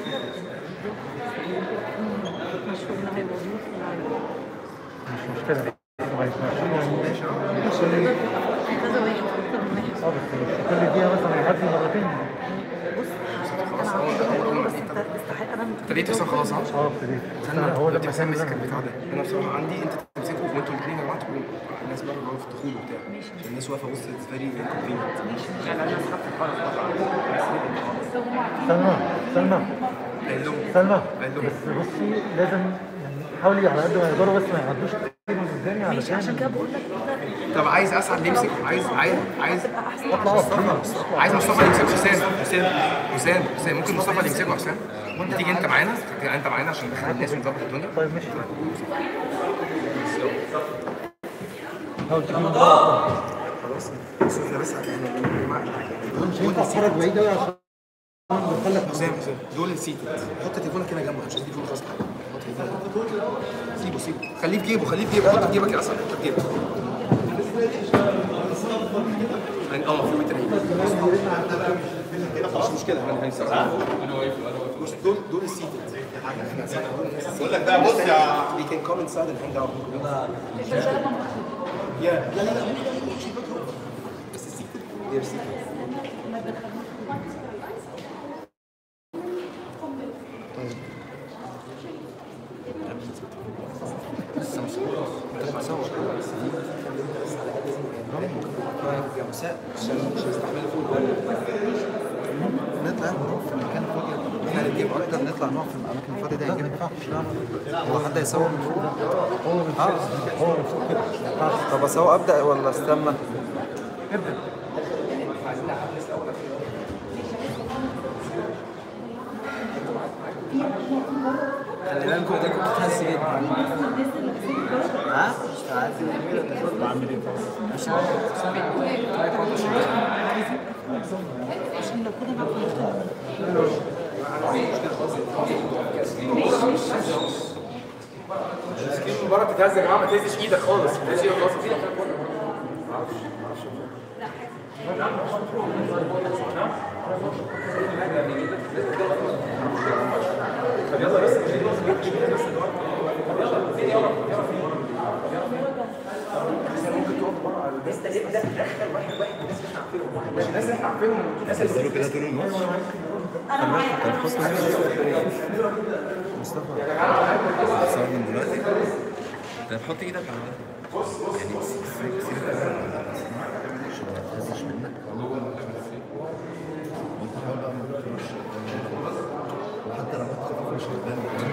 مشهور انه هي موجود مش مشكله ما يسمعش يعني كذا واحد اكتر من واحد اه بس مش كل دقيقه مثلا هيعدي مرتين بص انا عارفه بس انت تستحق انا ابتديت حسام خلاص ها؟ اه ابتديت بس استنى أنا هو هو دلوقتي لما حسام كان مسك ده البتاع ده انا بصراحه عندي انت تمسكه وانتوا الاثنين يا جماعه تبقوا الناس بره اللي هو في الدخول وبتاع عشان الناس واقفه بص اتس فيري انكونفينينت سلمى سلمى قال لهم سلمى قال لهم بس بصي لازم يعني حاولي على قد ما يقدروا بس ما يعدوش كتير من قدامي ماشي عشان كده علشان بقول لك كده طب عايز اسعد يمسك عايز عايز عايز تبقى احسن اطلع اقف عايز مصطفى اللي يمسكه حسام حسام حسام حسام ممكن مصطفى اللي يمسكه حسام وانت تيجي انت معانا تيجي انت معانا عشان ندخل الناس ونظبط الدنيا طيب ماشي حاول تجيب خلاص بس احنا بس احنا مش هينفع اتحرك بعيد قوي عشان بخلك حسام حسام دول السيت حط تليفونك هنا جنبه عشان تليفون خلاص حط تليفونك سيبه سيبه خليه في جيبه خليه في جيبه حط في جيبك يا اسد حط في جيبك يعني اه في متر مش مشكله انا هنسى انا واقف انا واقف دول دول السيت بقول لك ده بص يا we can come inside and hang out yeah لا لا لا بس السيت they're seated يا مساء عشان مش هيستحملوا فوق نطلع نروح في المكان الفاضي احنا نجيب اكتر نطلع نقف في الاماكن الفاضيه ده ما يجيب ينفعش هو حد هيصور من فوق هو من فوق هو من فوق كده ما ينفعش طب اصور ابدا ولا استنى خلي بالكم ده كنت تحس جدا ها؟ مش عارف بعمل ايه عشان لو كده نعرف مسكين من بره تتهز يا جماعه ما تهزش ايدك خالص ما تهزش ايدك خالص ايدك الناس اللي احنا عارفينهم الناس اللي كده طول النص طب خصنا مصطفى صور من دلوقتي طب حط ايدك على ده يعني سيبك سيبك عشان ما تهزش منك وانت حاول بقى ما تروحش وحتى لو هتخاف مش قدامك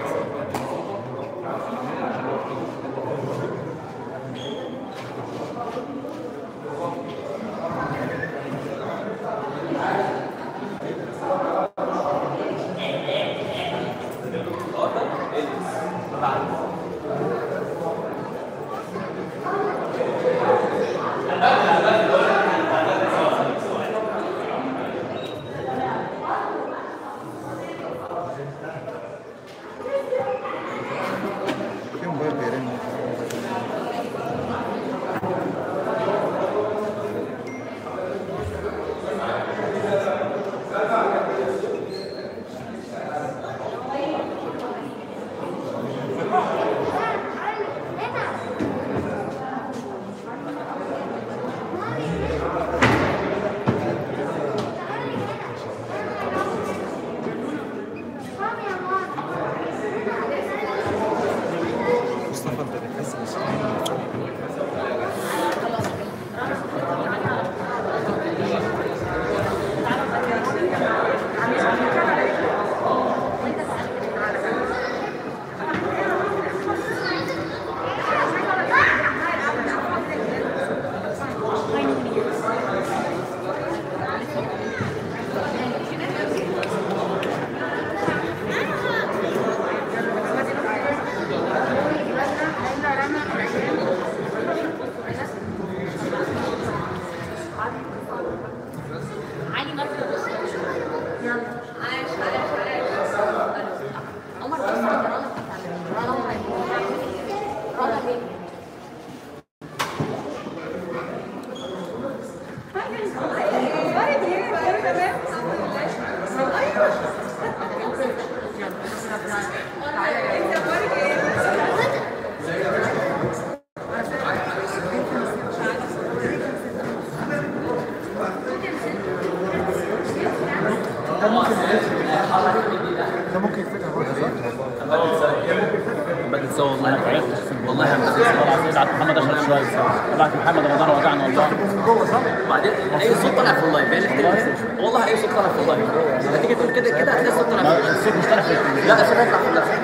ممكن ده ممكن يتفتح برضه صح؟ بدل سوا والله ما عرفتش والله ما عرفتش والله العظيم بعد محمد اشرف شويه بعد محمد رمضان وجعنا والله من جوه صح؟ بعدين اي صوت طلع في اللايف يعني احترم والله اي صوت طلع في اللايف هتيجي تقول كده كده هتلاقي الصوت طلع في اللايف الصوت مش طالع في التلفزيون. لا الصوت هيطلع في اللايف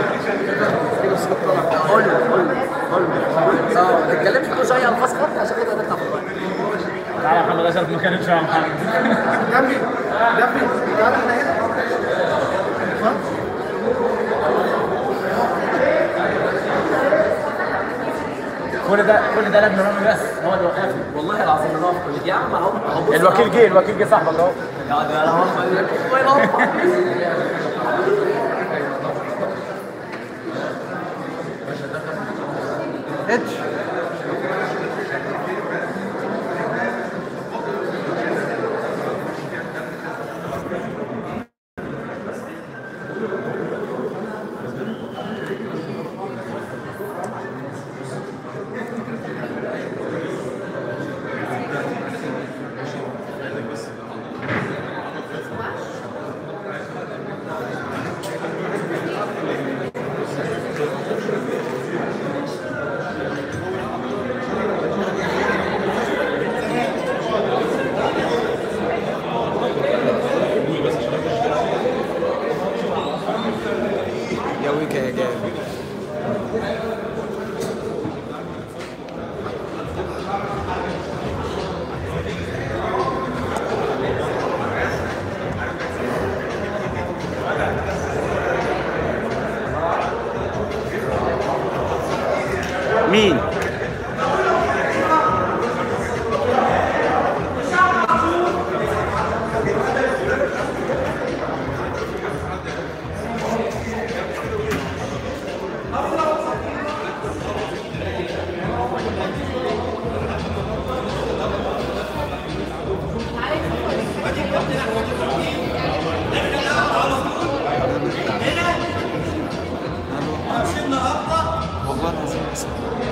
قول له قول له قول له اه ما تتكلمش كل شويه الفاظ خط عشان كده هتطلع في اللايف تعالى يا محمد اشرف مكانك شويه يا محمد جنبي جنبي تعالى احنا هنا كل ده كل ده لجنه رامي بس هو اللي وقفني والله العظيم انا واقف كل يا عم اهو اهو بص الوكيل جه الوكيل جه صاحبك اهو يا ده انا هو ينفع اتش يا ويكا يا جامد مين؟ والله العظيم بس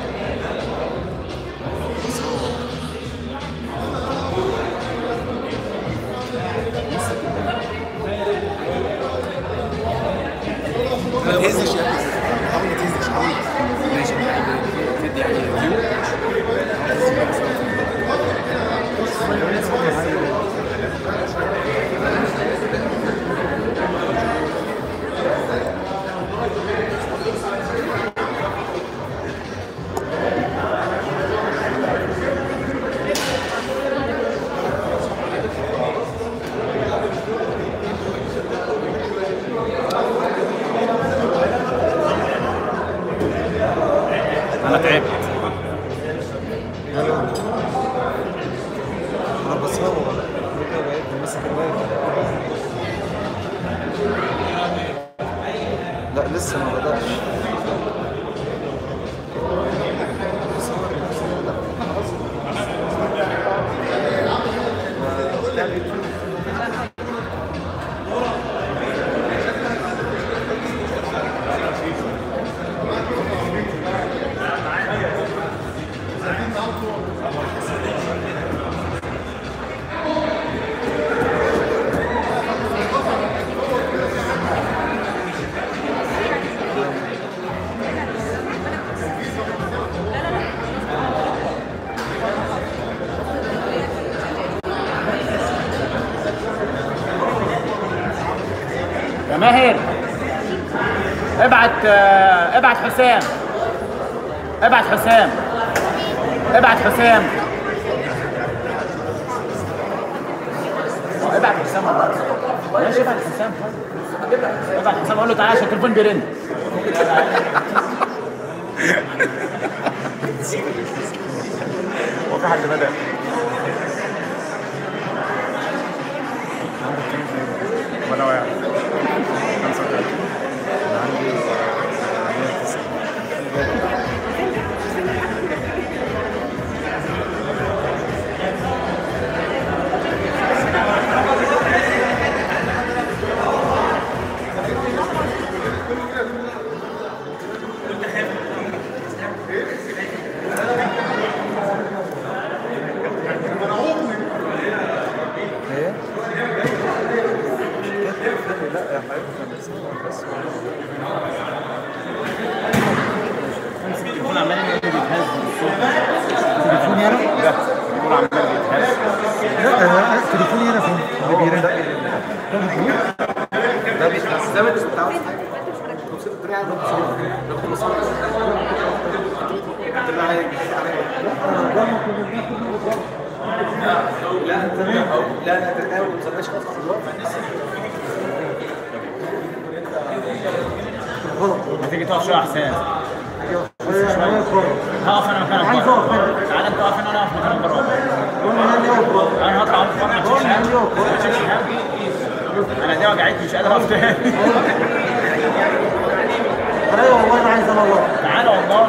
ما تهزش يا ابني حاول ما تهزش حاول ماشي تدي عليه ريفيو انا تعبت انا بصور ماسك المايك لا لسه ما بدأش يا ماهر ابعت آه، ابعت حسام ابعت حسام ابعت حسام آه، ابعت حسام والله. ماشي ابعت حسام ابعت حسام اقول له تعالى عشان التليفون بيرن هو في حد بدأ وانا واقع ايه التليفون عمال بيتهز من الصوت تليفوني انا؟ ده التليفون عمال بيتهز لا أنا تليفوني هنا فين؟ اللي بيرن ده مش ده مش بتاع الطريقه عايز لو كنت مصور تبقى عليك لا انت لا لا انت ما تصدقش ما تيجي تقف شويه احسن انا بره هقف انا مكانك عايز بره اقف هنا. تعالى انت اقف هنا وانا اقف مكانك بره قول لي هاني اقف بره انا هطلع اقف بره ما تشيلش هم ما تشيلش هم انا دي وجعتني مش قادر اقف تاني ايوه والله انا عايز انا والله تعالى والله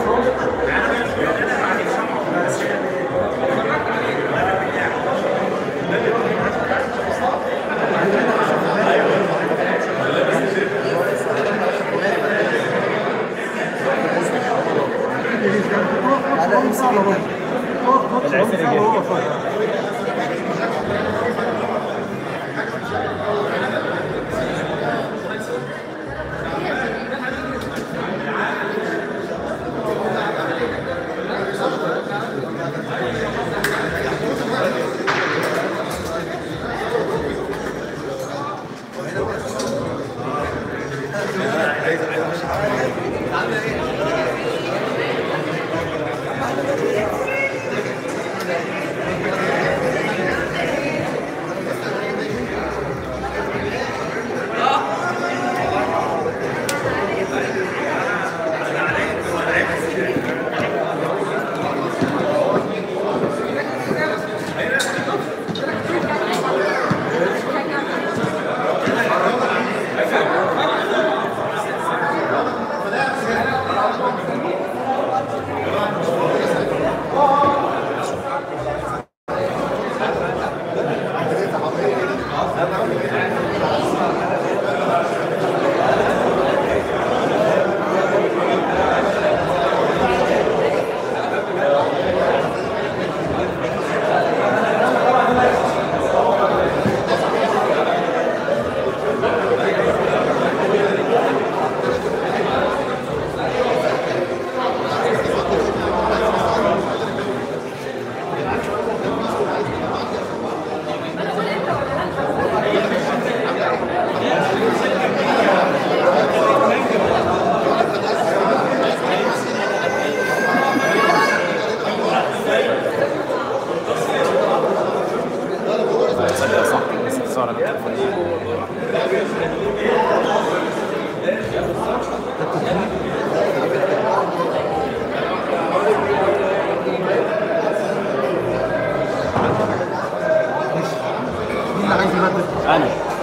مين اللي عايز يبدل؟ انا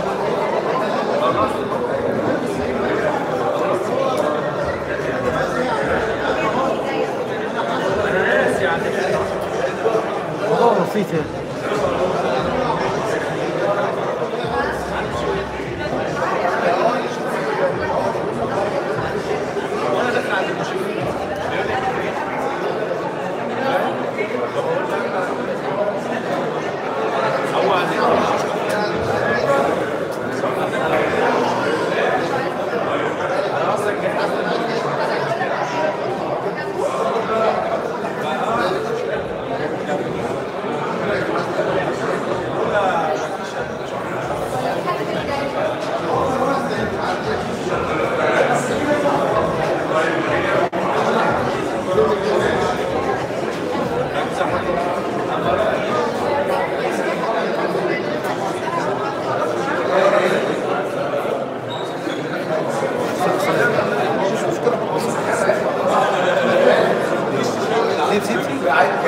موضوع بسيط يعني سيب سيب سيب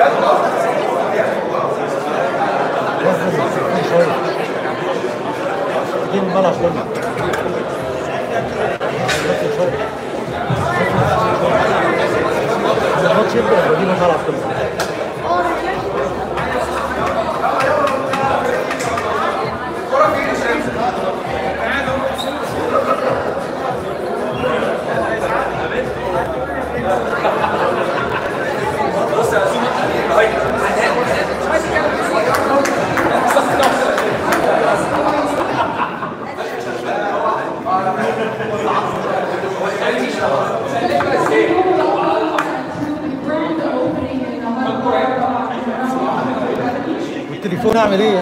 وزن السكين شويه دي الملعب كله وزن شويه الماتش يبدا ودي الملعب كله التليفون اعمل ايه؟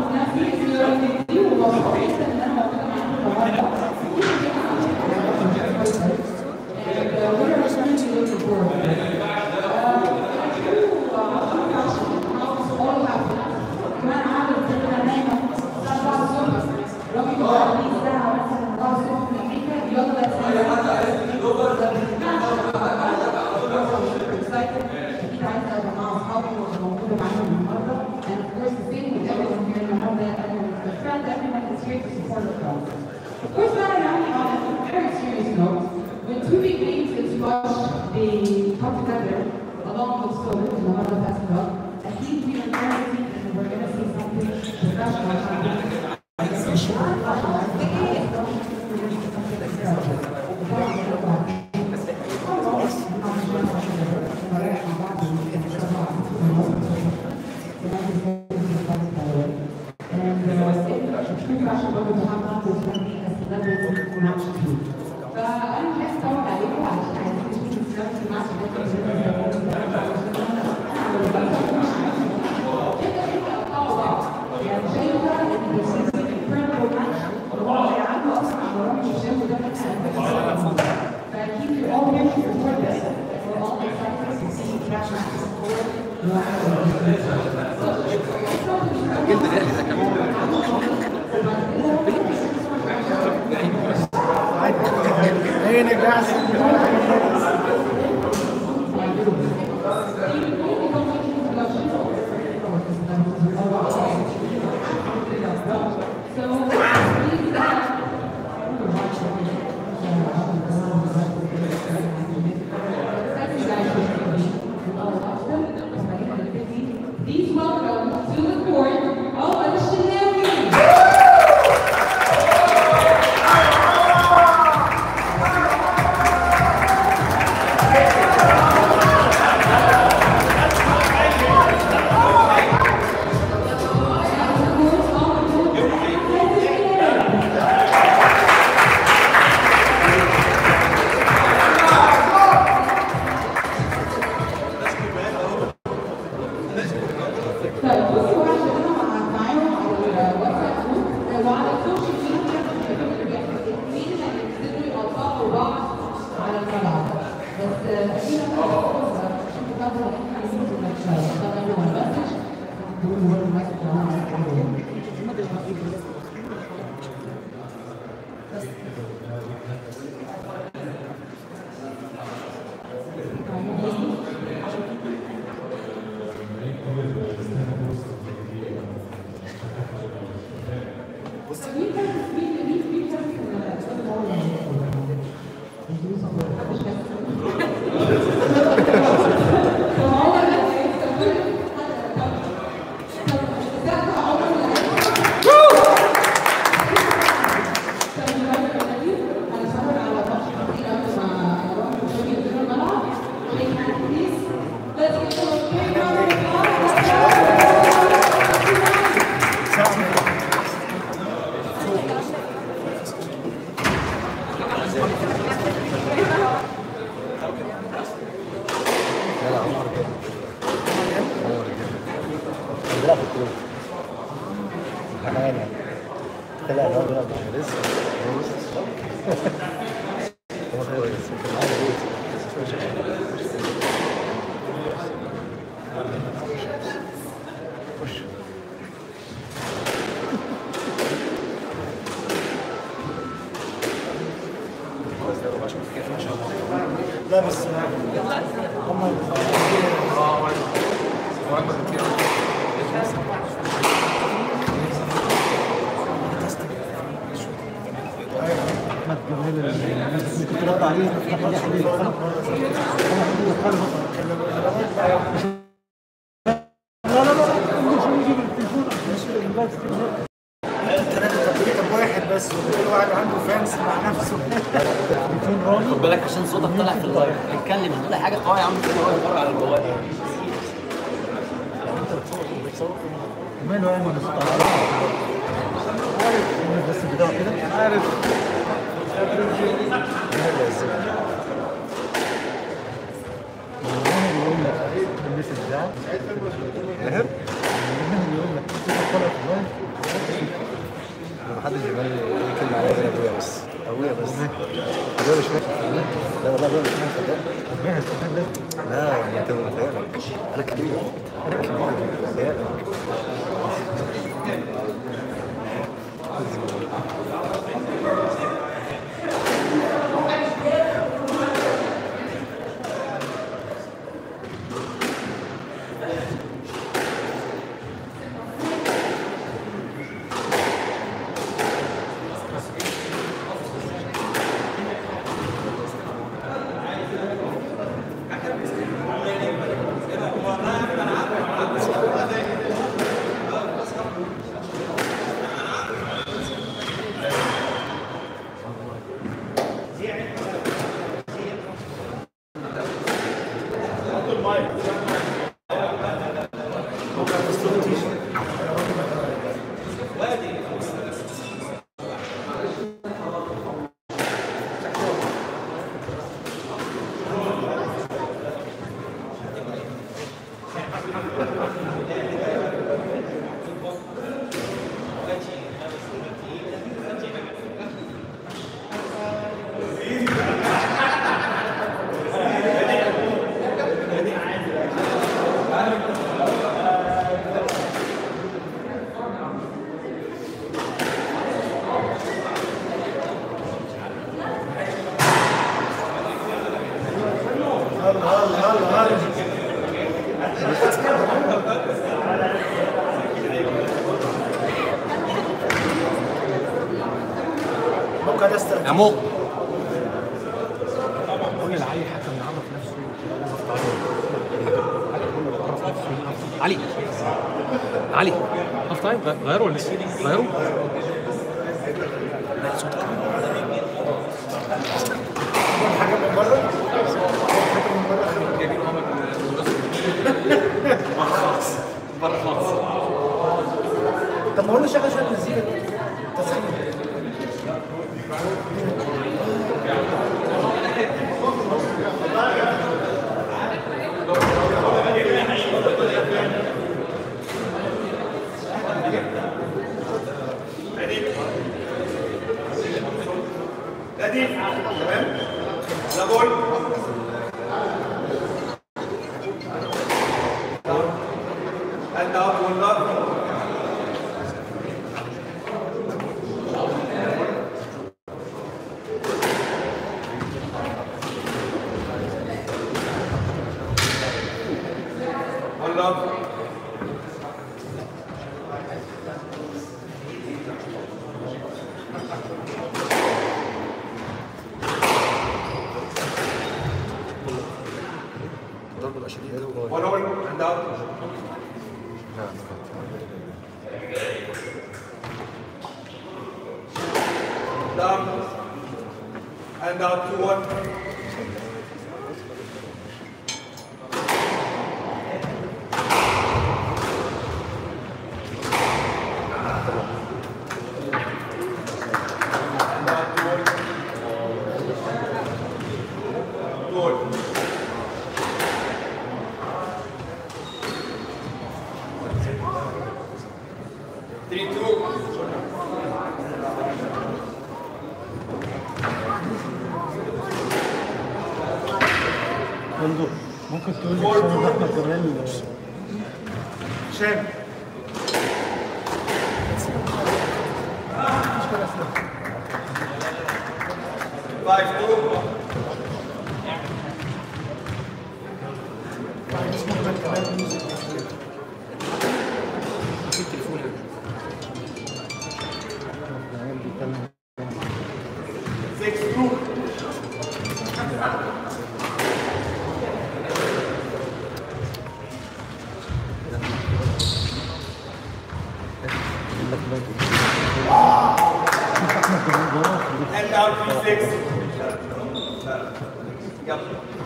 Of course, not only on a very serious note, when two big names get squashed, they come together along with Soul in the Mother Festival. I think we are going to see and we're going to see something professional, something فأنا مش عايز أطول عليكم عشان عايزين نشوف السلام في مصر يعني شايفة إن this is an incredible match وهو هيعدوا أصلا على رامي وشامو ده فأكيد you're all here to support this we're all excited to see Crash هي نجاح Please welcome to the court, Owen Shenanigan. طيب بصوا بقى عشان انا معاهم على الواتساب جروب وعلى السوشيال ميديا الاثنين هينزلوا يقطعوا بعض على الملعب بس اكيد شوفوا بقى احنا عايزين نشتغل المسج دول هو المسج Let's get a لا في الكروب حنان لا هو بيلعب مع لسه هو كويس لا بس هم احمد جمال اللي كنت رد عليه احمد يا حبيبي خلق لا لا لا مش يجيب التليفون طب واحد بس وكل واحد عنده فانس مع نفسه تليفون رامي خد بالك عشان صوتك طالع في اللايف اتكلم هتقول أي حاجه قويه يا عم كده هو يتفرج على الموبايل ماله ايمن الصوت عارف بس البتاع كده عارف بيقول لك المسج بتاعه بيقول لك ابويا بس ابويا بس ابويا مش فاكر لا والله ابويا مش فاكر لا يعني انت متهيألك انا كبير انا كبير متهيألك ممكن استر يا مو قول لعلي حكم يعرف نفسه علي علي هاف تايم غيروا ولا لسه؟ غيروا حاجه من بره حاجه من بره جايبين محمد بره خالص طب ما هو اللي شغال شويه مزيكا تسخين ضرب بقى شديد And out to one. Three, two. ممدوح ممكن تقول لي عشان احمد جمال شام Five, two. اسمه احمد جمال ميوزك Six, two. And down, three, six. Yep.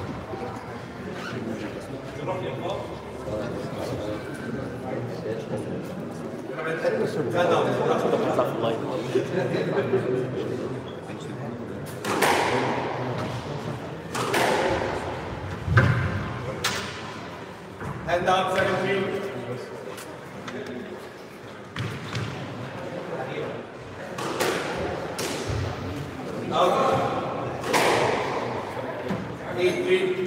And down, seven, three. Out. Eight, three.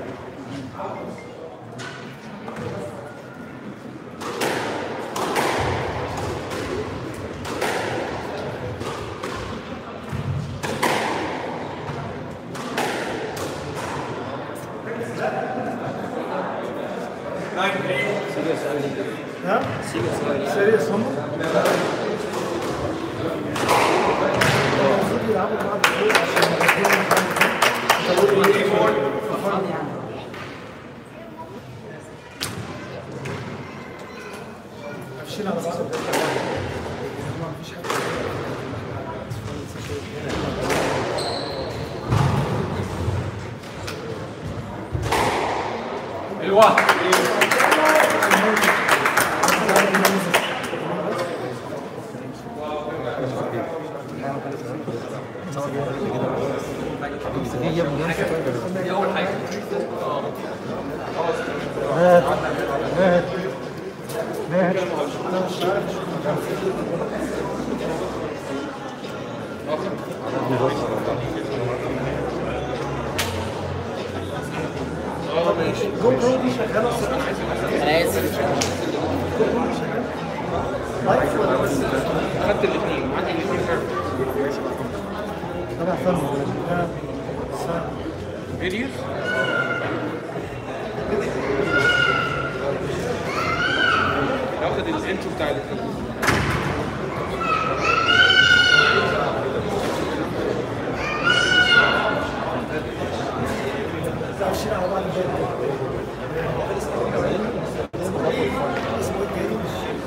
Nine, three. سيريس هم المفروض يلعبوا بعض ايه عشان Eight, four. قافشين على بعض مفيش حاجه الواحد دي اول حاجه ماهر ماهر ماهر جو برو دي شغاله اصلا انا اسف لايف ولا بس خدت الاثنين عندي الاثنين تبع فن لا بس- فيديوز واخد الانترو بتاع الاثنين قافشين على بعض جدا اسمه ايه الجاي؟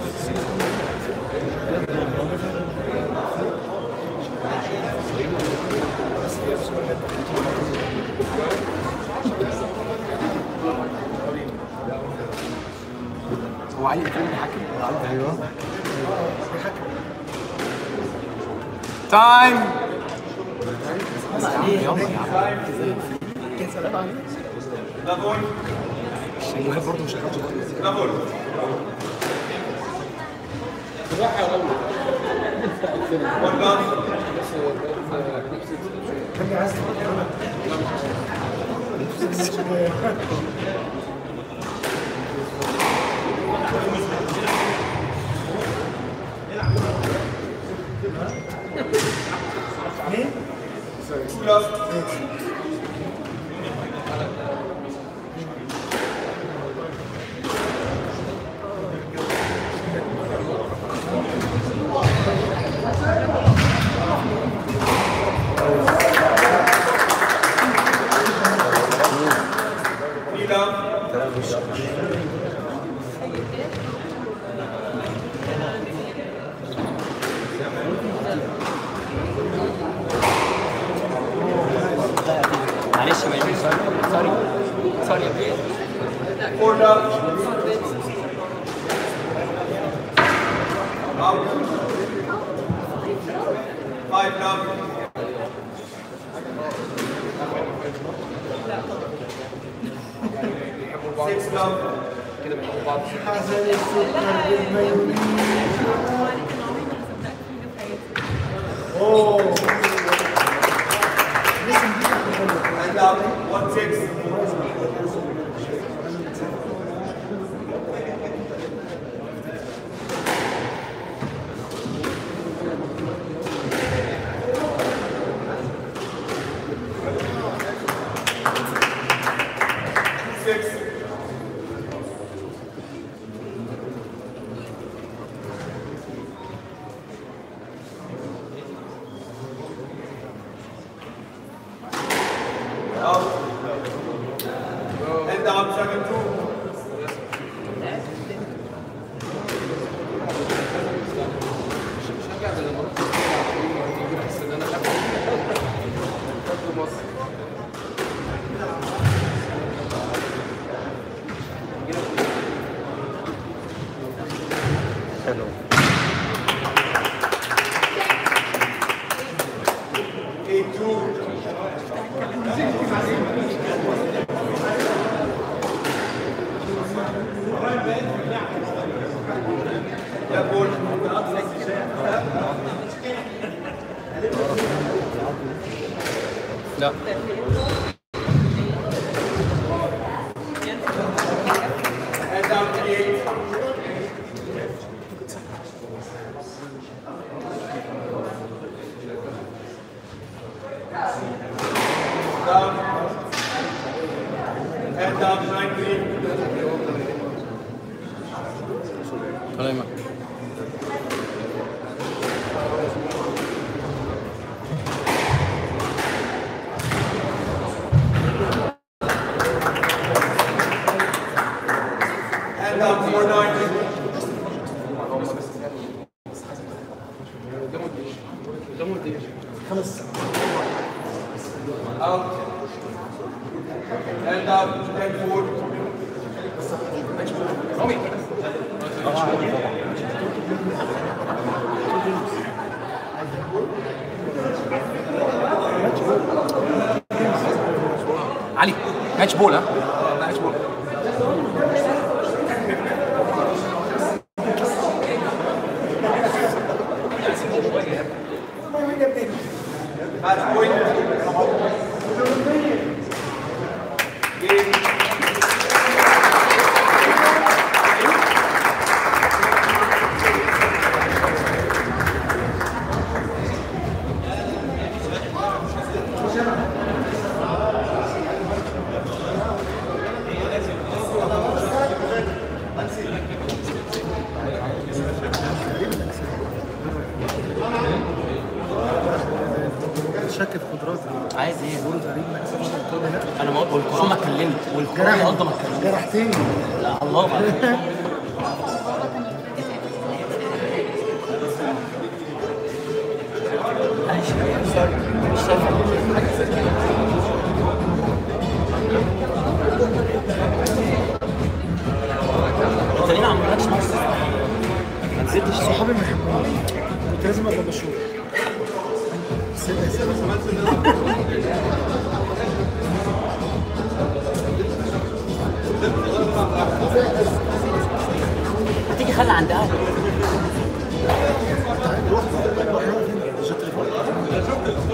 هو علي الكلام بيحكي ايوه تايم Double. المهم برضه مش هيحط Double. One down. كان عايز مين؟ Two left. Three down. معلش يا باشا سوري سوري سوري يا بيه Four down. Out. Five down. Six down. حسن السكر بالميمون اوه لسه دي كانت حلوه And down. One six. Six. Out. And down seven two. حلو Eight two. Yeah, ball. لا Hand down 28. Down. Hand down 19. كلامك Hand down 490. Out. Hand up 10 forward. علي ماتش بول ها ماتش بول Match point. Game. شك في قدراتي عايز ايه؟ بقول غريب ما يحسبش الكون لا انا ما والقران ما اتكلمت والقران برضه ما اتكلمت جرحتني لا الله أكبر. انت ليه ما عملتش مصر؟ ما نزلتش ليه؟ صحابي ما يحبوني كنت لازم ابقى مشهور سيبها سيبها هتيجي خلي عند قهوه روح روح هنا جت تليفون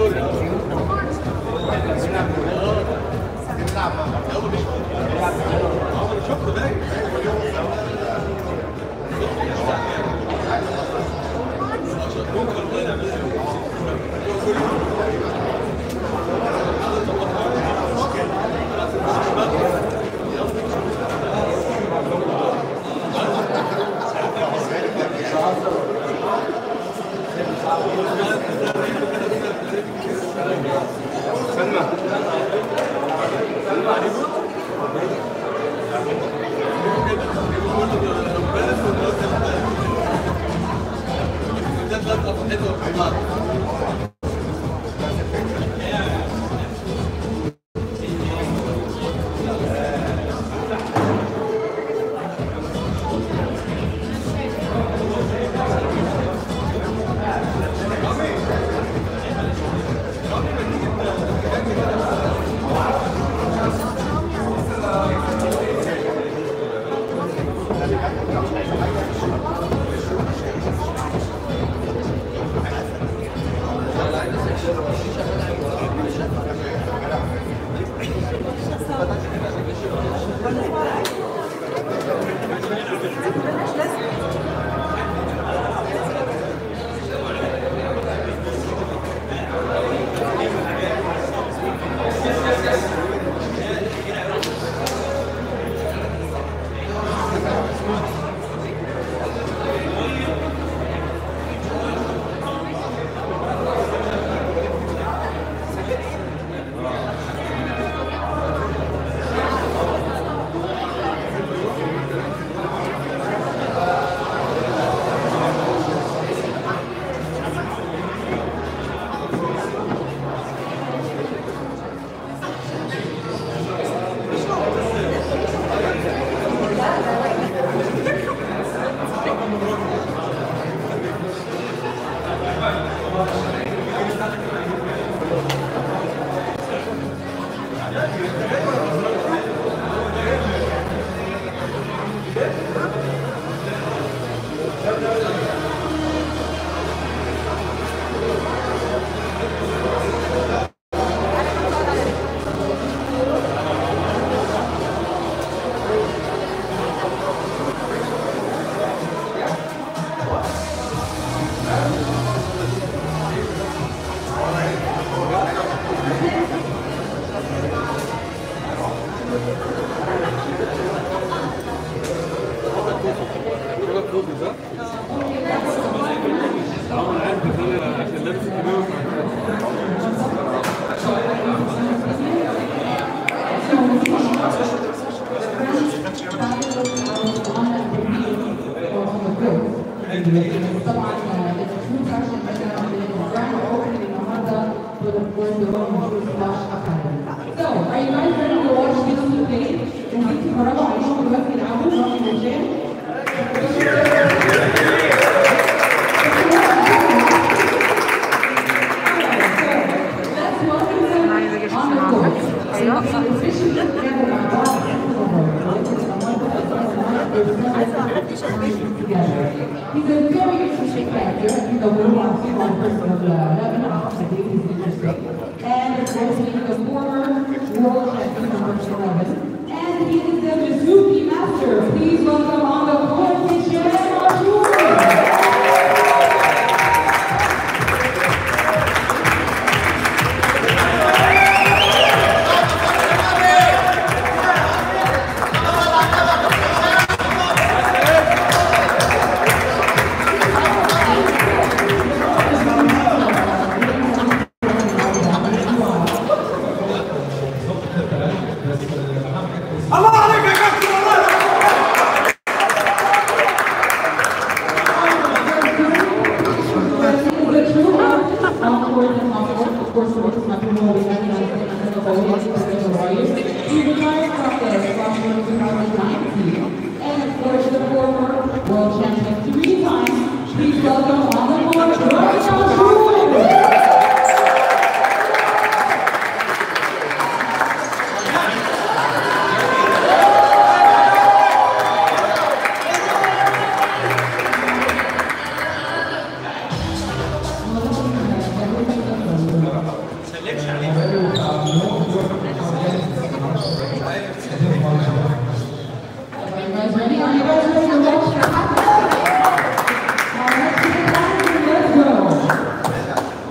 for the for the World Squash Academy. So, are you guys ready to watch these two games? ممكن تتفرجوا عليهم دلوقتي يلعبوا رامي وهشام؟ Let's welcome them on the court. And the officials together مع بعض He's a very interesting character. He's a world famous person of Lebanon. I think he's interesting. And of course, he's a former world champion of Martial 11. And he is the Mizuki Master. Please welcome on the court, Michelle Artur. الله عليك يا كابتن والله Please welcome on the court, Ryan Artur. Are you guys ready? Are you guys ready to watch the Now let's get it started. Let's go.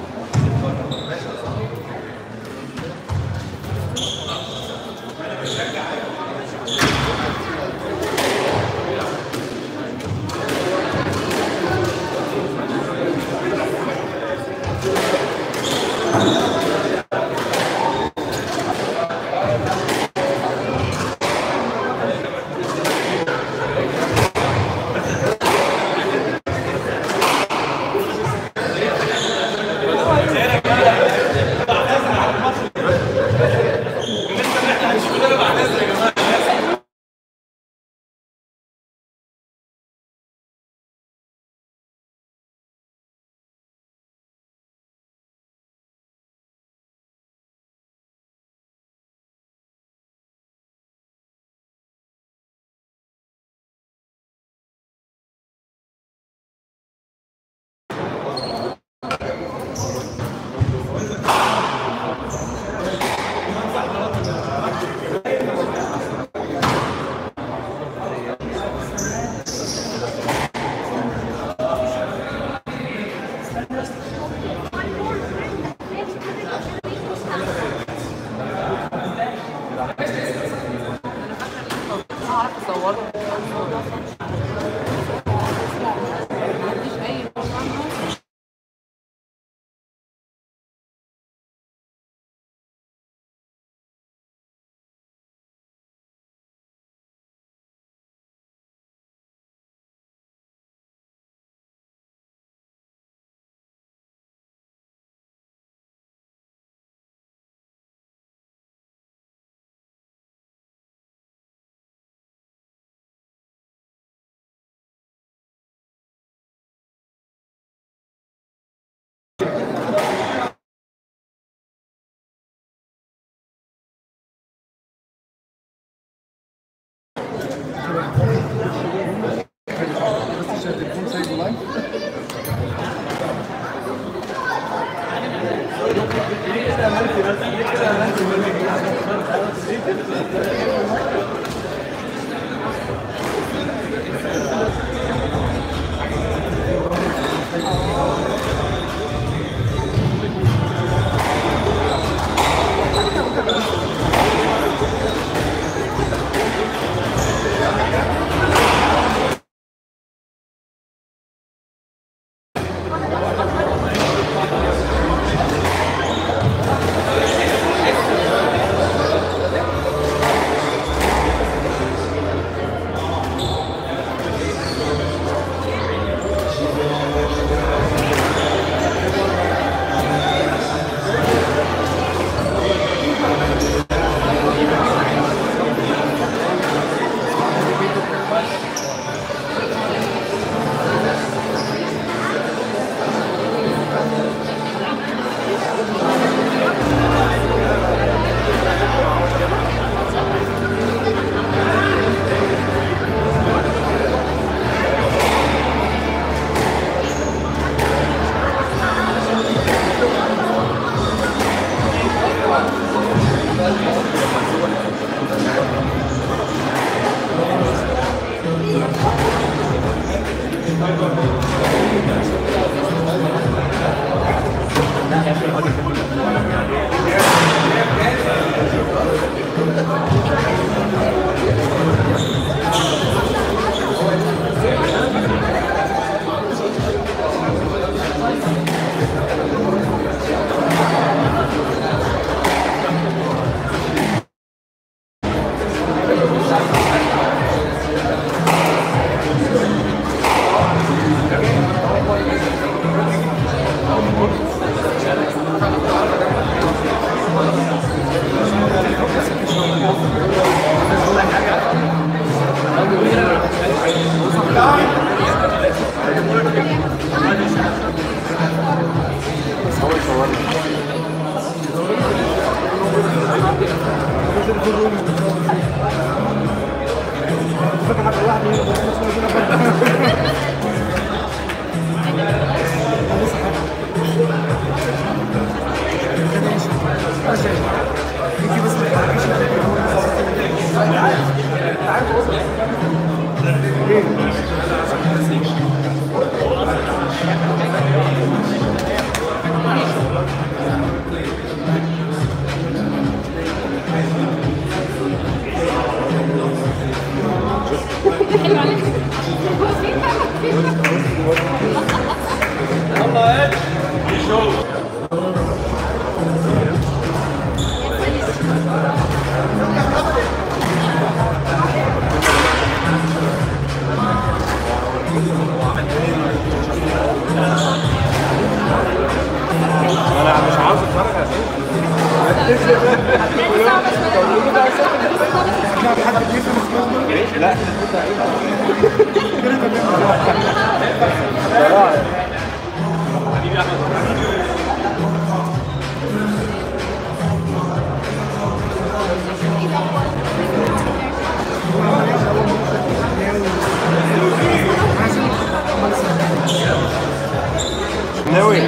ناوي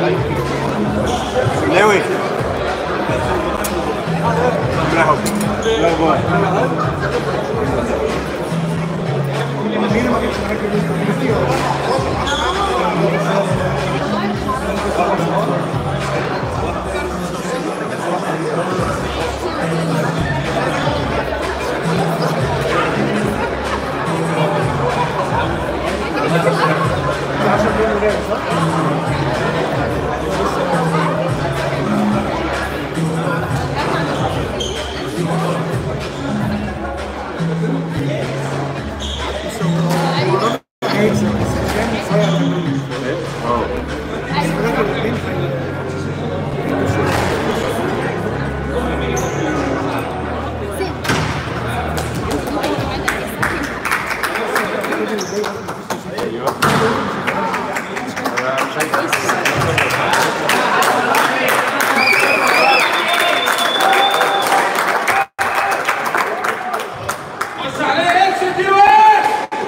ناوي لا بقى بص عليه امشي دي وين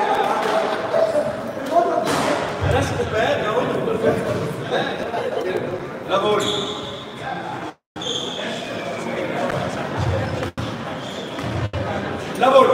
لا بقول لا بقول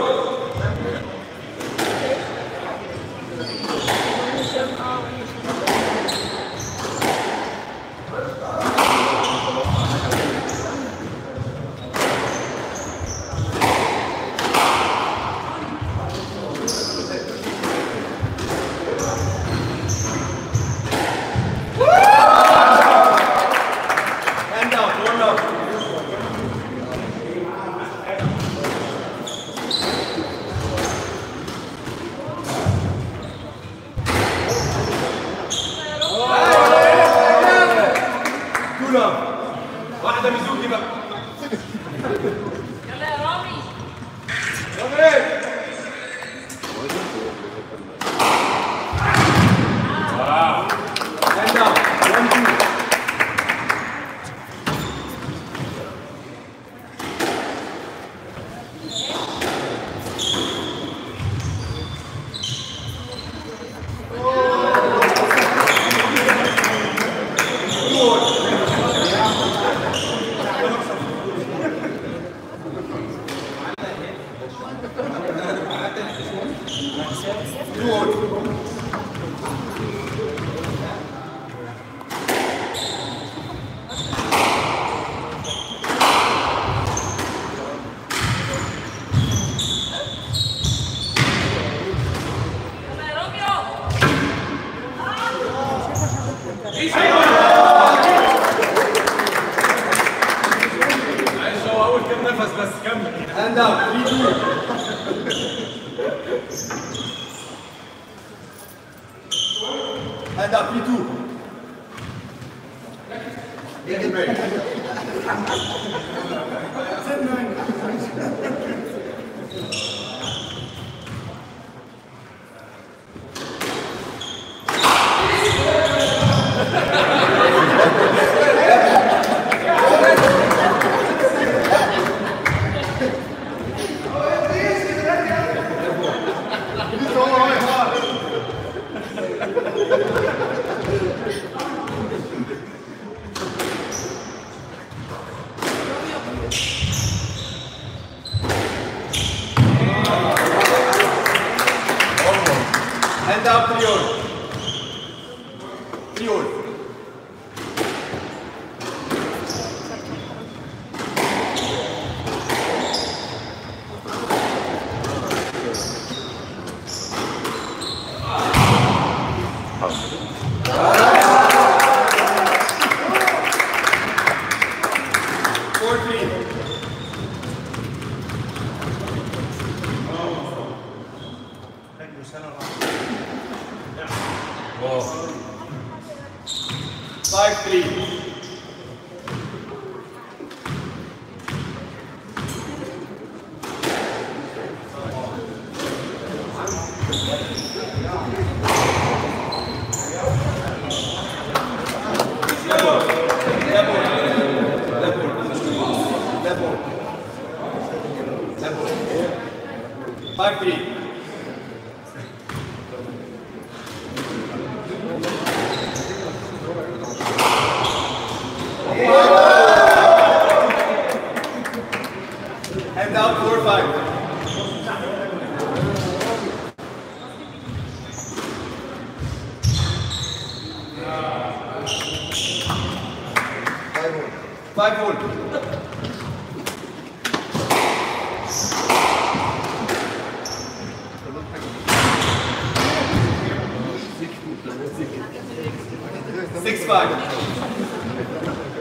Hand out, one up. Two up. واحدة ميزوكي بقى. يلا يا رامي. رامي. واو. Hand out, one, two. معلش هو اول كام نفس بس كمل هاند اوت 3 2 هاند اوت 3 2 Hand up Triol. Triol. Four three. Five three. Five three. Hand out four five. Five all. Six five.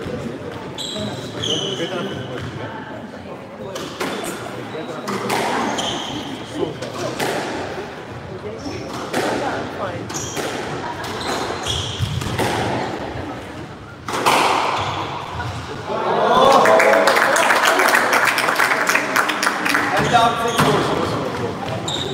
Hand out six four.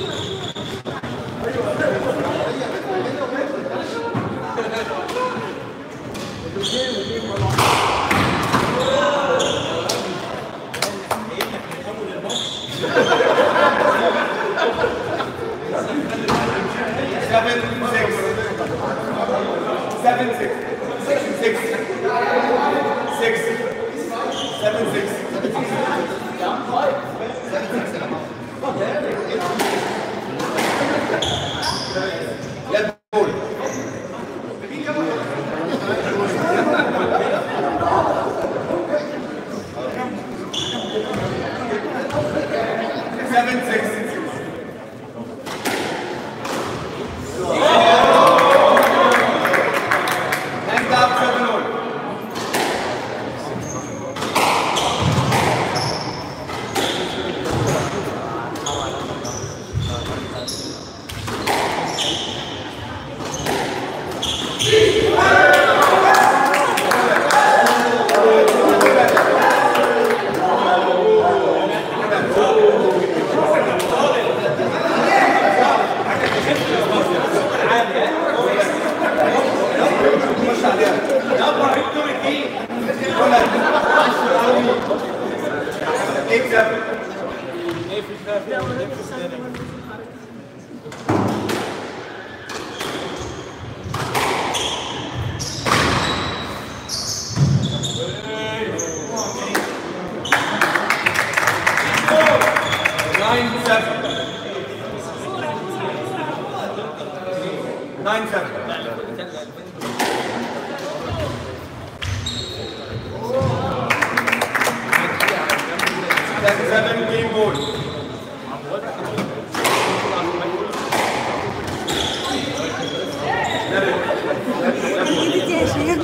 Seven, six. Seven, six. Six, six. Six. Seven, six. Let go. Seven, six. Hand up, seven, all. Eight, seven. Nine, seven. Nine, seven. Ten, seven, game ball. يا شيخ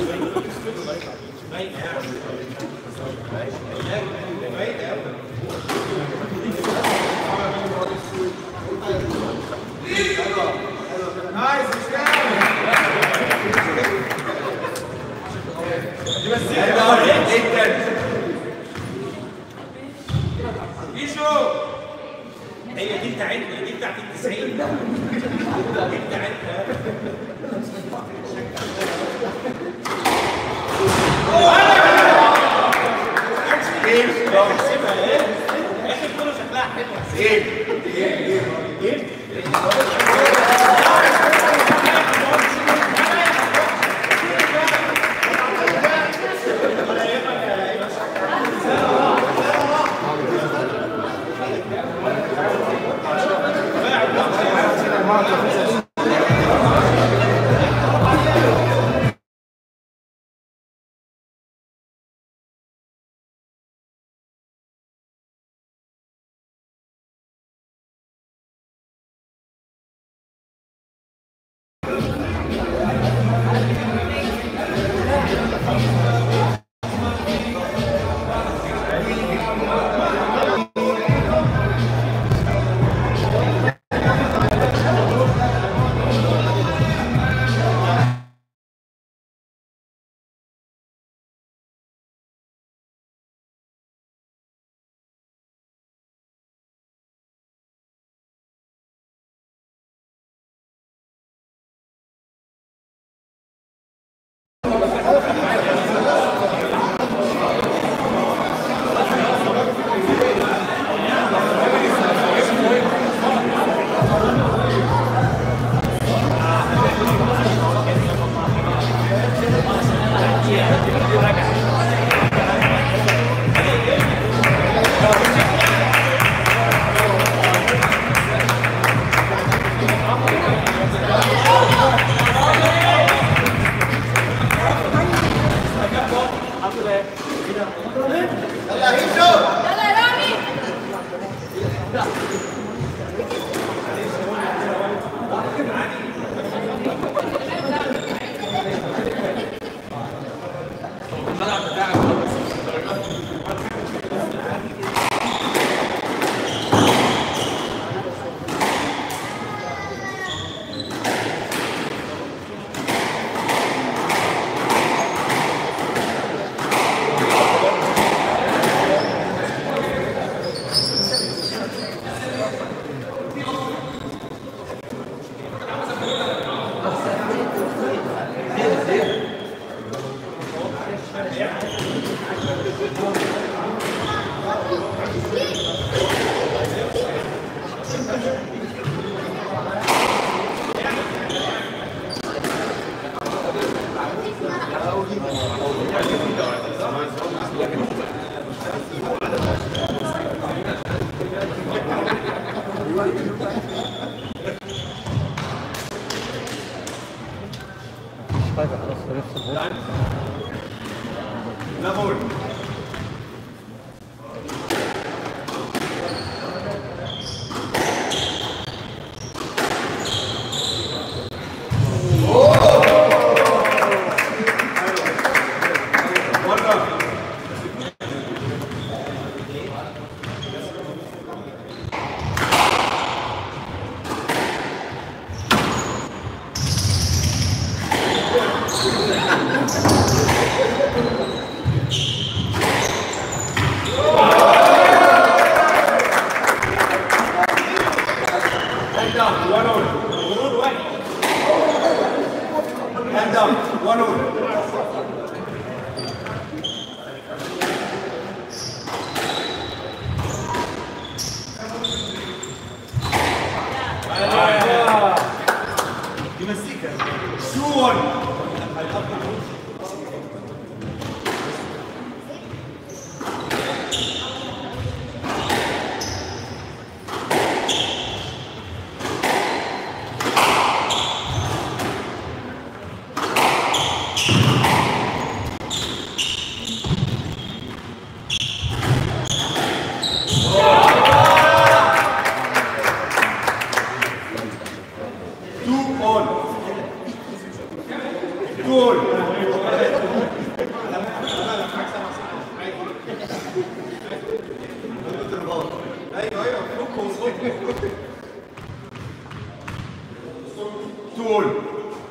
And now eight, ten. ايشو هي دي بتاعتنا دي بتاعت التسعين دي بتاعتنا Game, long. اخر كله شكلها حلوه Game. حاجه خلاص نفس الوقت لا فول Hand down, one all. Hand down, one all. يمسكها two one. two all. Two all. Two all.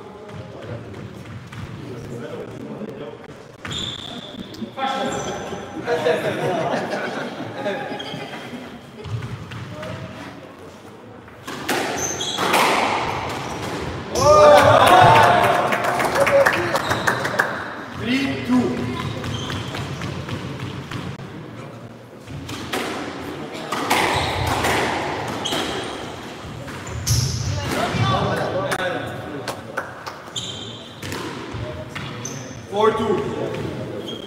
Three, two. Four, two.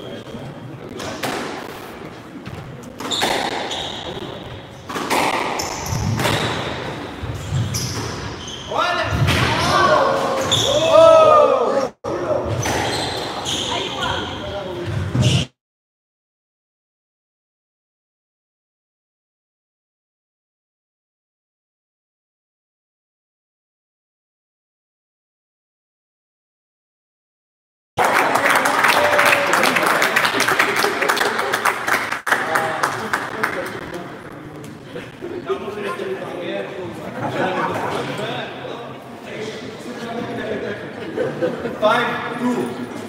Five, two.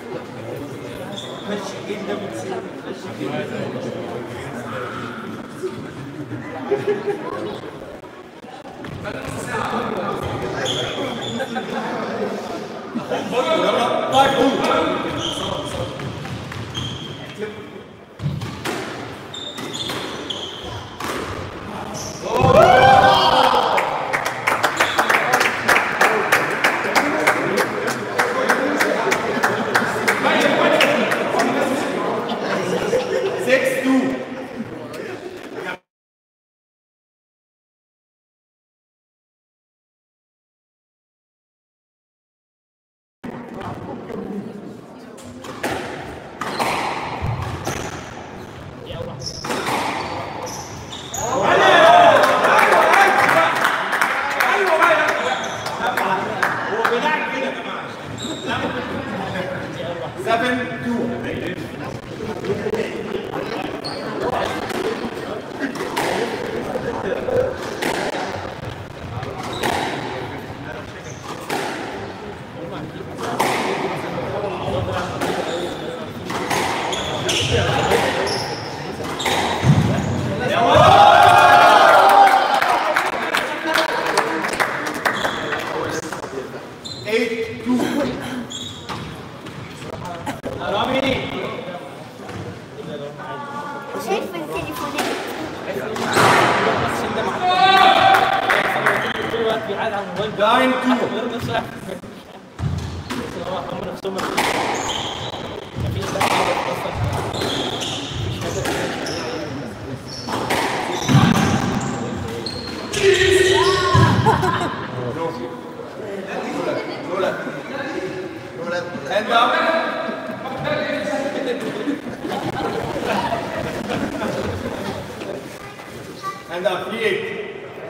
Five, two. Six, two. شايف التليفونات طول الوقت بيعاد على الموبايل لاين 2 غير نفسه قاعد في البيت. بس هو هم نفسهم ما فيش مفيش بقى حاجة أصلاً. مفيش حاجة. هاند اب هاند اب 38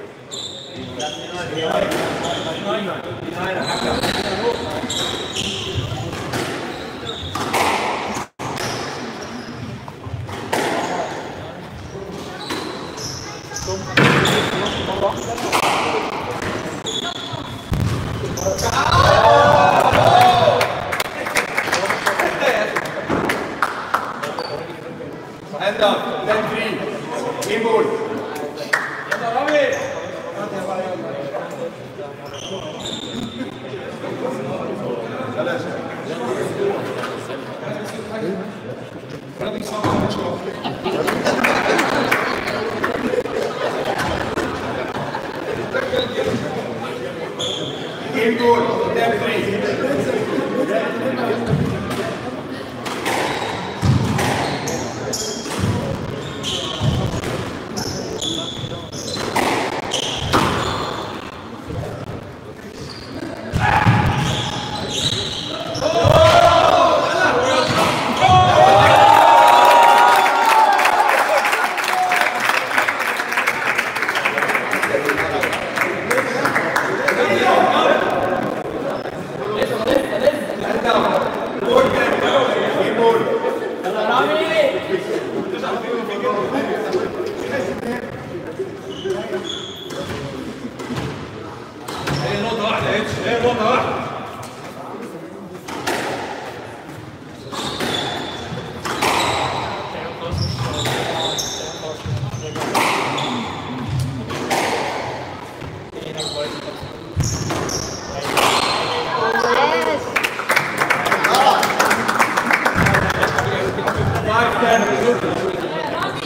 هاند اب 10 3 جيم بول يلا رامي جيم بول 10 3 جيم بول هي نقطة واحدة يا اتش هي نقطة واحدة فايف تاني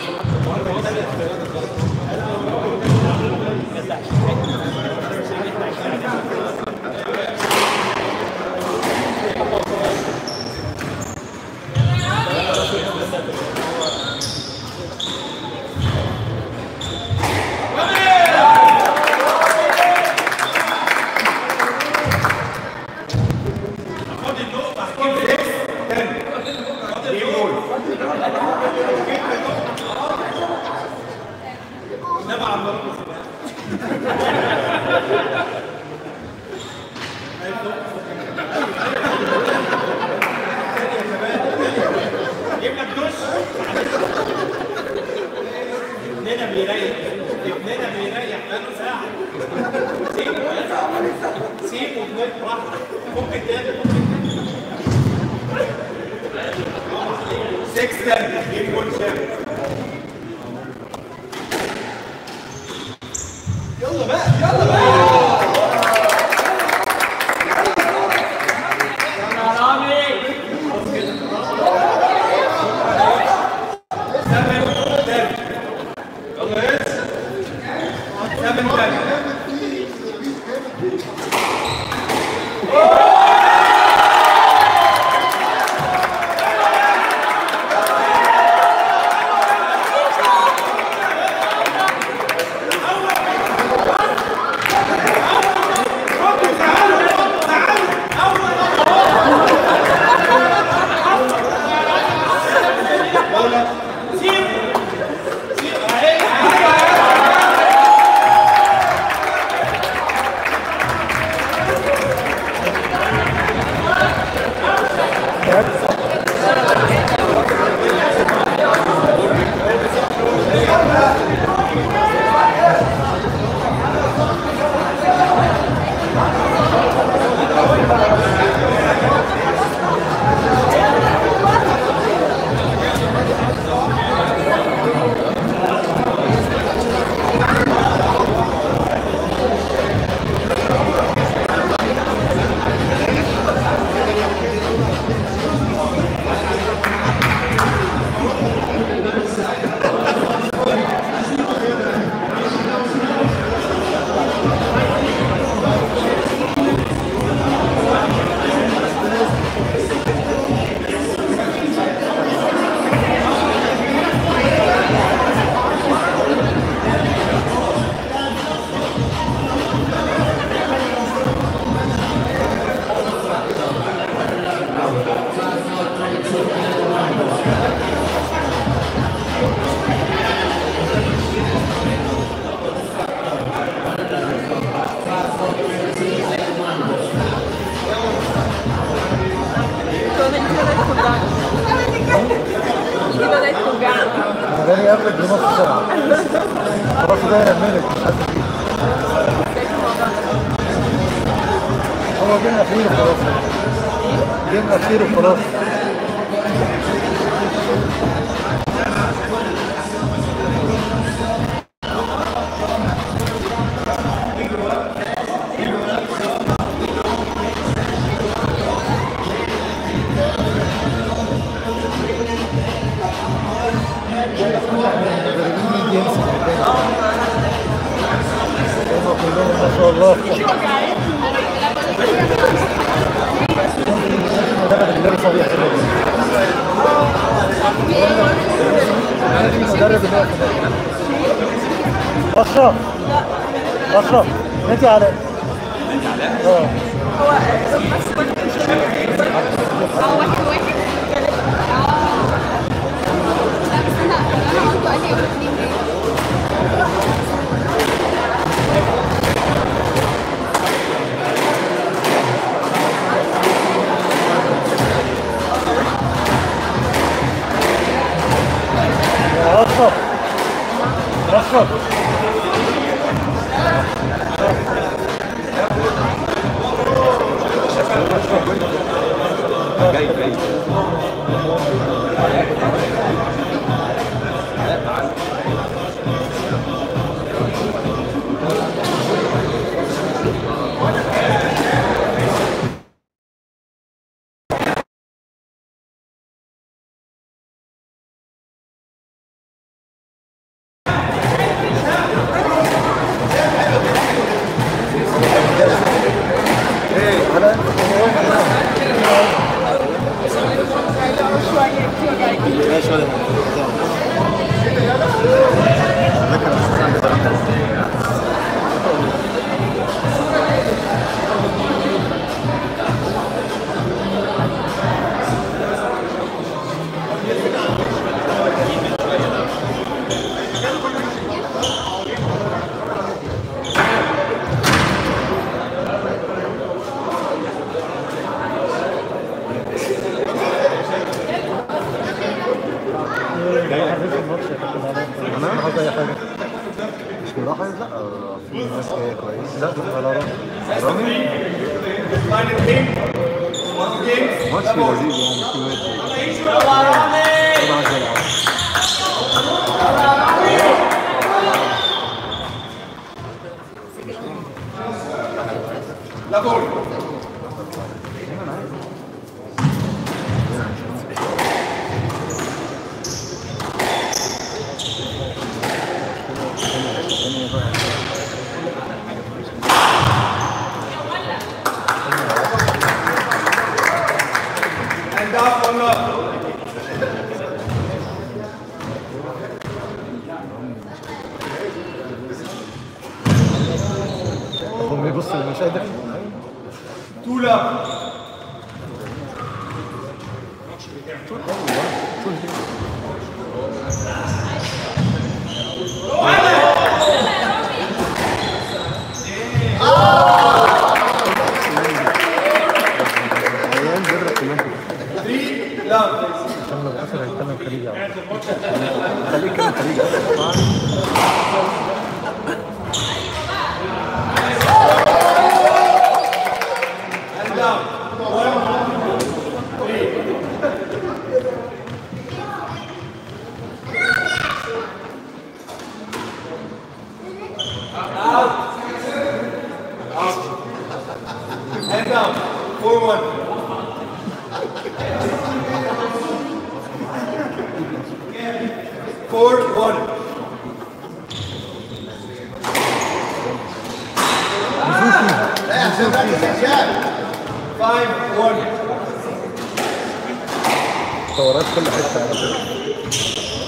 جيم بول جيب لك دش ابننا بيريح ابننا بيريح بقاله ساعة سيبه بس سيبه ابنك براحتك ممكن تاني ممكن 6 10 جيم بول 7 يلا بقى يلا بقى يلا يا اتش 7 10 Thank نص سرعة خلاص ده يعملك مش عارف ايه هو جيم اخير وخلاص جيم اخير وخلاص المدربين يجي يمسك مكانه هم كلهم ما شاء الله المدرب اللي لابس ابيض كده المدرب اللي واقف هناك. اشرف اشرف نادي علاء اه يا اشرف اشرف جاي جاي انا عاوز اي حاجه مش ملاحظ لا في ناس جايه كويس لا ده على رامي رامي ماتش لذيذ يعني في ماتش انا عايز العب لا جول And up one love. هم يبص للمشاهد Two love. عيان بيضرب كمان Three love. عشان لو الاخر هيتكلم خليجي على طول. خليه يتكلم خليجي And down. One, three. Out. Out. And down. Four one. Four one. Five one. دورات كل حته على فكره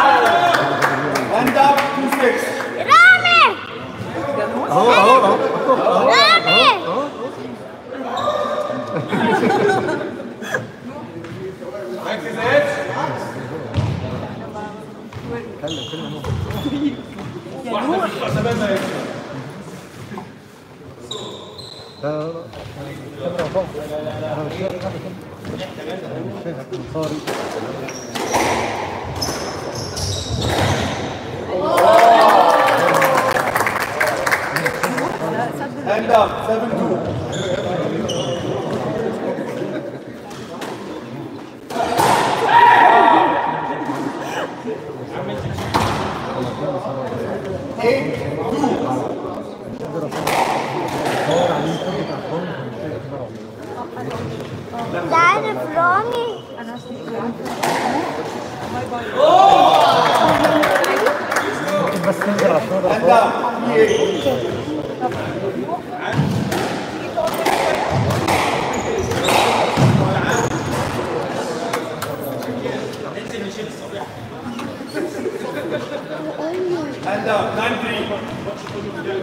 And up two six. اهو اهو اهو لا لا لا كاميرا فوق انا مش شايف حاجه كده انا مش شايف انصاري Hand up, 7 2. انت عارف رامي ممكن بس تنزل على الشوطه Hand up, 3 8. Hand up, 9 3.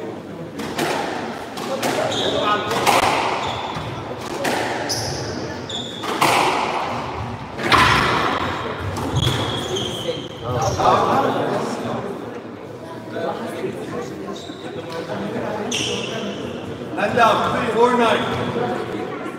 Hand up, 3 4 9.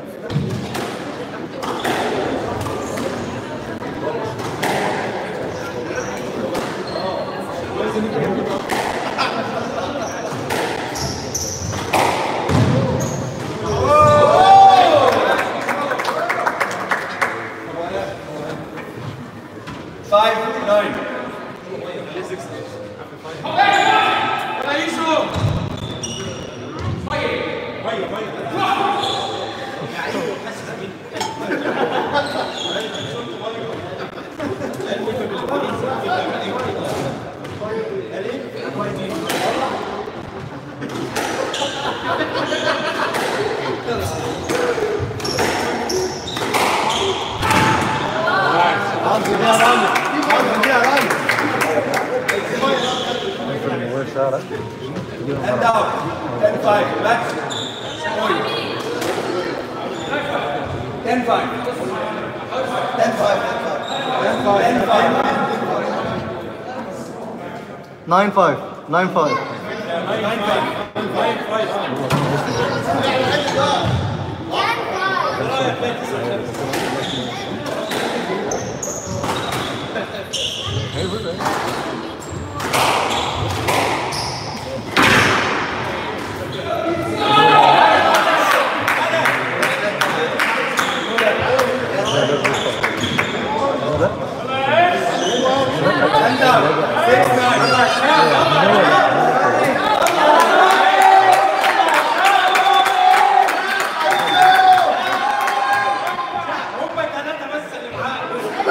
Five nine. في الموبايل شارع Hand out. 10 5. Max. Point. 10 5. 10 5. 10 5. 10 5. 9 5 9 5 Hand out. 6 9. هم الثلاثه بس اللي معاك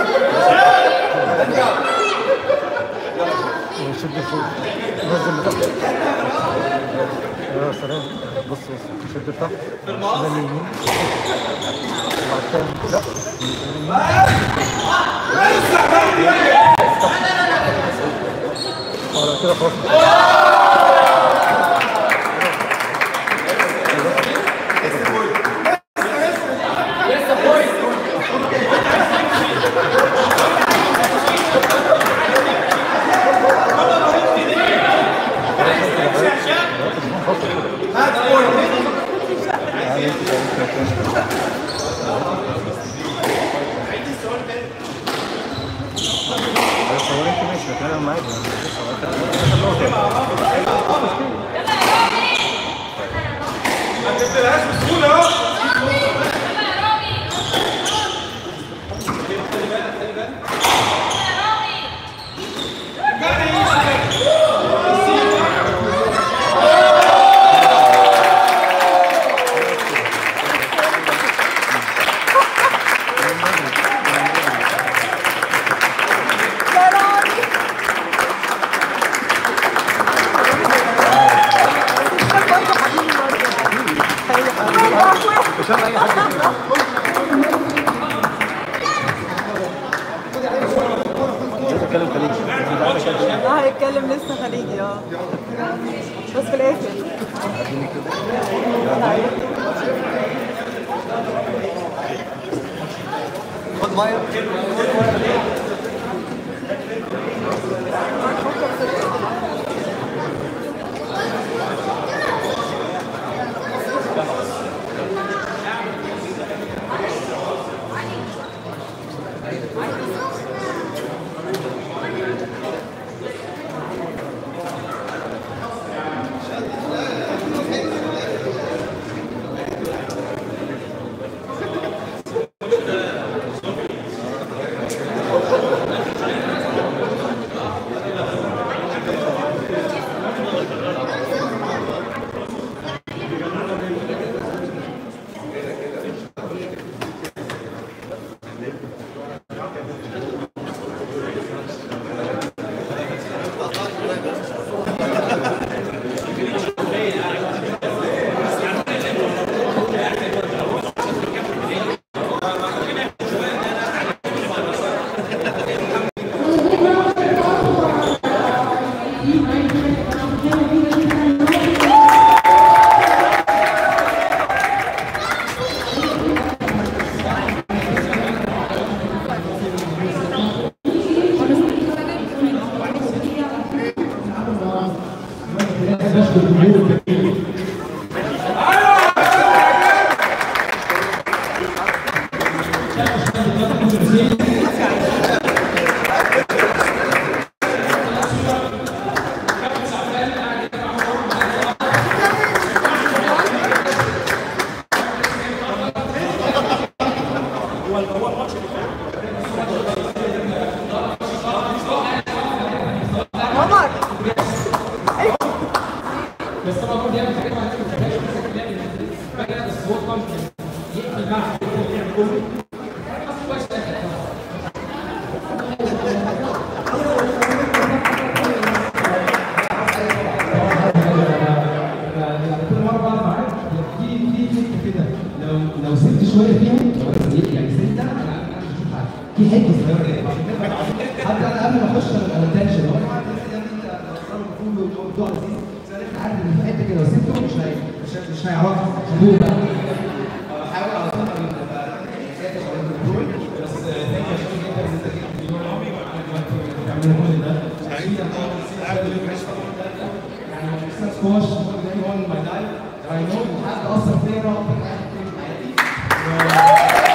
شد فوق نزل لتحت يا سلام بص بص شد لتحت شمال اليمين وبعد كده لا اه كده خلاص Match point. بس هو انت ماشي هتلاقيهم معاك ما تبدلهاش بسهولة اهو. بتتكلم خليجي اه هيتكلم لسه خليجي اه بس في الاخر خد ميه كده بس هو ممكن يقفل مع اللعب كله كويس كل مره بقعد معاك في في حته كده لو لو سبت شويه فيها يعني سته انا أنا مش هشوف حاجه في حته صغيره كده حتى انا قبل ما اخش على التنشن هو أنا عارف إن انت المفروض الموضوع لذيذ بس انا عارف ان في حته كده لو سبته مش هي مش هي- مش هيعرف هو بقى بحاول على طول ابقى حكايه شغال بالدول بس ثانك يو جدا ان انت جيت اليوم بتعمل كل ده يعني سكواش very well in my life and I know حد اثر فيا رغم ان انا كنت في حياتي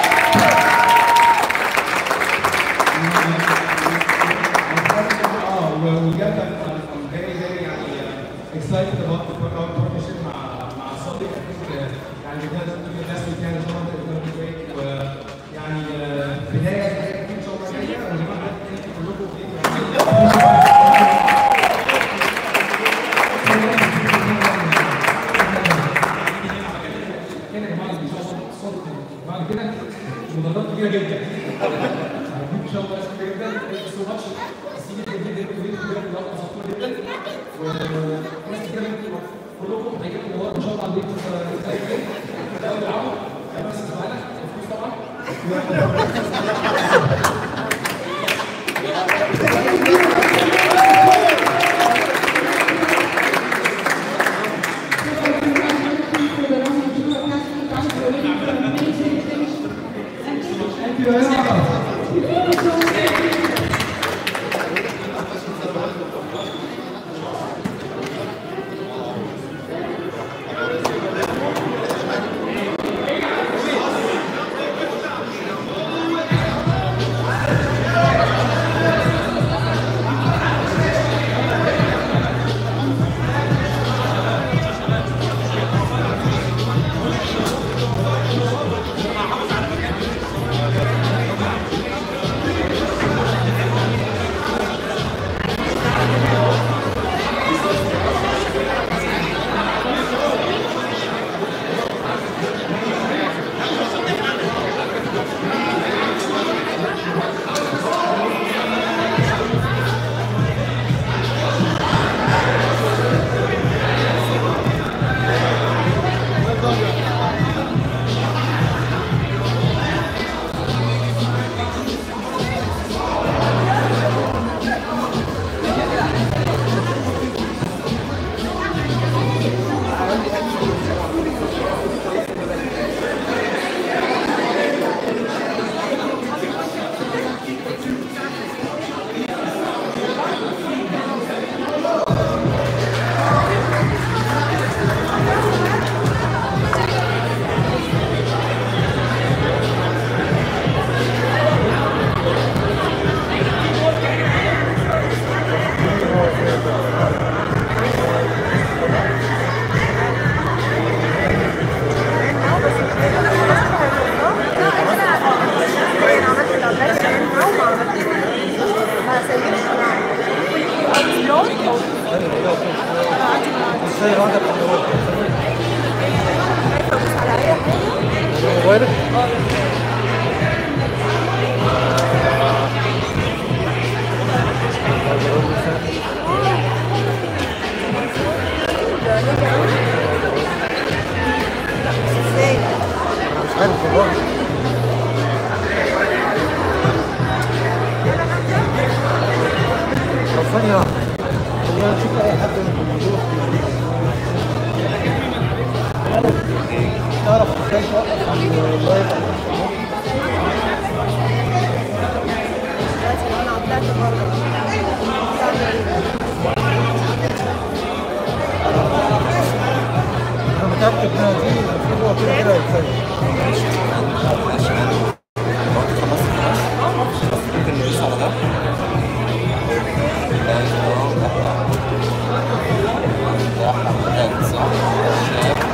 اه وبجد I'm very very يعني excited about the our partnership مع مع صديق يعني because الناس اللي كانت ان شاء الله تقدر be great ويعني آه، بدايه حاجه ان شاء الله جايه وجماعه كلكم كده يا جماعه اللي بيشوفوا الصوت بعد كده مدرجات كبيره جدا هديك ان شاء الله ناس كتير جدا ثانك سو ماتش سيدي جدا جدا جدا جدا جدا جدا وناس كتير جدا كلكم هيجيبوا اللي هو ان شاء الله عندكم لو بيلعبوا بس معانا الفلوس طبعا ازاي واحده موبايلك مش عارف والله طب ثانية واحدة والله شوف أي حد من الموضوع تعرف ازاي توقف عن اللايف انا متاكد انها دي المفروض هو كده كده هيتسجل ممكن ندوس على ده ده حمام صح؟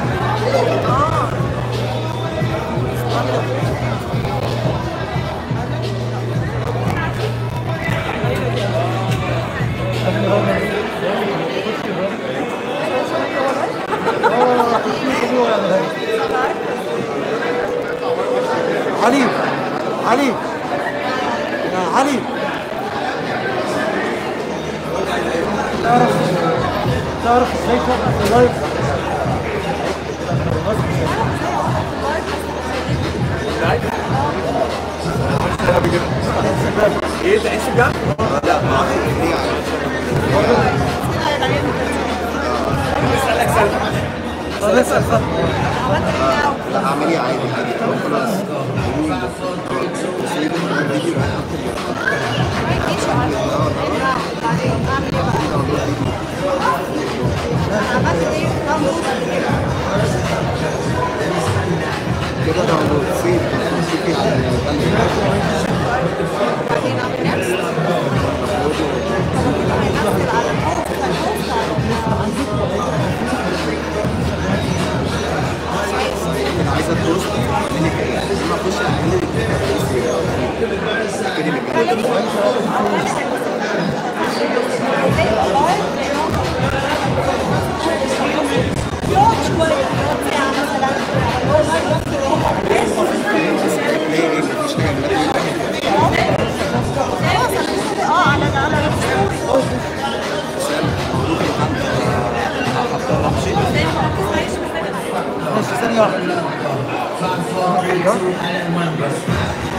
اه علي علي يا علي تعرف تعرف ازاي توقف اللايف ايه ده انستجرام؟ لا ما اعرفش طب اسال صح لا اعمليه عادي عادي خلاص كده ده سيف سيف على انا عايز ادوس اعمل لك ايه لما اخش اعمل لك كده اللي اه على على ماشي ثانية واحدة